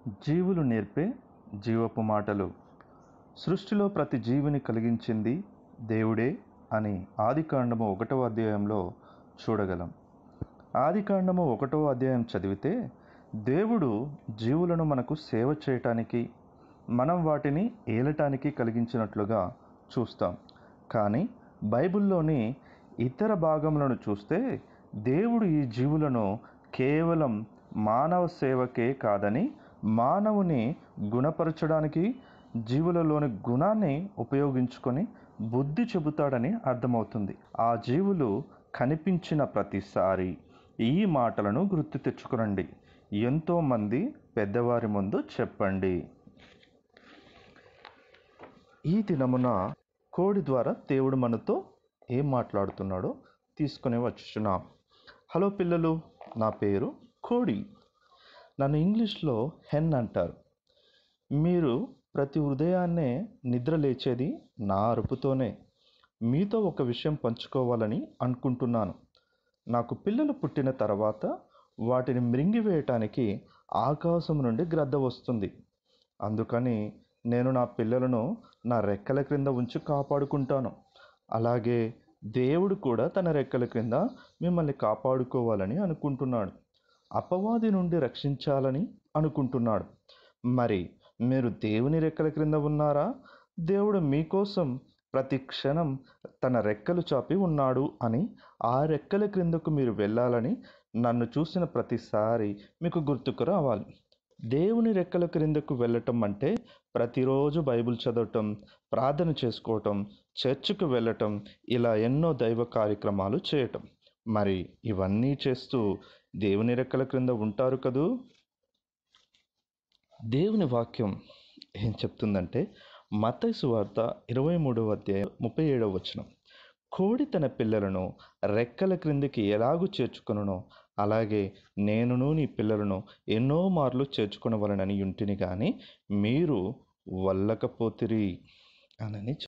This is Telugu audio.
జీవులు నేర్పే జీవపు మాటలు సృష్టిలో ప్రతి జీవిని కలిగించింది దేవుడే అని ఆదికాండము ఒకటవ అధ్యాయంలో చూడగలం ఆదికాండము ఒకటవ అధ్యాయం చదివితే దేవుడు జీవులను మనకు సేవ చేయటానికి మనం వాటిని ఏలటానికి కలిగించినట్లుగా చూస్తాం కానీ బైబిల్లోని ఇతర భాగములను చూస్తే దేవుడు ఈ జీవులను కేవలం మానవ సేవకే కాదని మానవుని గుణపరచడానికి జీవులలోని గుణాన్ని ఉపయోగించుకొని బుద్ధి చెబుతాడని అర్థమవుతుంది ఆ జీవులు కనిపించిన ప్రతిసారి ఈ మాటలను గుర్తు తెచ్చుకునండి ఎంతోమంది పెద్దవారి ముందు చెప్పండి ఈ దినమున కోడి ద్వారా దేవుడు మనతో ఏం మాట్లాడుతున్నాడో తీసుకుని వచ్చుచున్నాం హలో పిల్లలు నా పేరు కోడి నన్ను ఇంగ్లీష్లో హెన్ అంటారు మీరు ప్రతి ఉదయాన్నే నిద్ర లేచేది నా అరుపుతోనే మీతో ఒక విషయం పంచుకోవాలని అనుకుంటున్నాను నాకు పిల్లలు పుట్టిన తర్వాత వాటిని మృంగివేయటానికి ఆకాశం నుండి గ్రద్ద వస్తుంది అందుకని నేను నా పిల్లలను నా రెక్కల క్రింద ఉంచి కాపాడుకుంటాను అలాగే దేవుడు కూడా తన రెక్కల క్రింద మిమ్మల్ని కాపాడుకోవాలని అనుకుంటున్నాడు అపవాది నుండి రక్షించాలని అనుకుంటున్నాడు మరి మీరు దేవుని రెక్కల క్రింద ఉన్నారా దేవుడు మీకోసం ప్రతి క్షణం తన రెక్కలు చాపి ఉన్నాడు అని ఆ రెక్కల క్రిందకు మీరు వెళ్ళాలని నన్ను చూసిన ప్రతిసారి మీకు గుర్తుకు రావాలి దేవుని రెక్కల క్రిందకు వెళ్ళటం అంటే ప్రతిరోజు బైబిల్ చదవటం ప్రార్థన చేసుకోవటం చర్చికి వెళ్ళటం ఇలా ఎన్నో దైవ కార్యక్రమాలు చేయటం మరి ఇవన్నీ చేస్తూ దేవుని రెక్కల క్రింద ఉంటారు కదూ దేవుని వాక్యం ఏం చెప్తుందంటే మతైసు వార్త ఇరవై మూడవ అధ్యాయం ముప్పై ఏడవ వచనం కోడి తన పిల్లలను రెక్కల క్రిందికి ఎలాగూ చేర్చుకొనునో అలాగే నేనును నీ పిల్లలను ఎన్నో మార్లు చేర్చుకొనవలనని ఉంటిని కానీ మీరు వల్లకపోతిరి అనని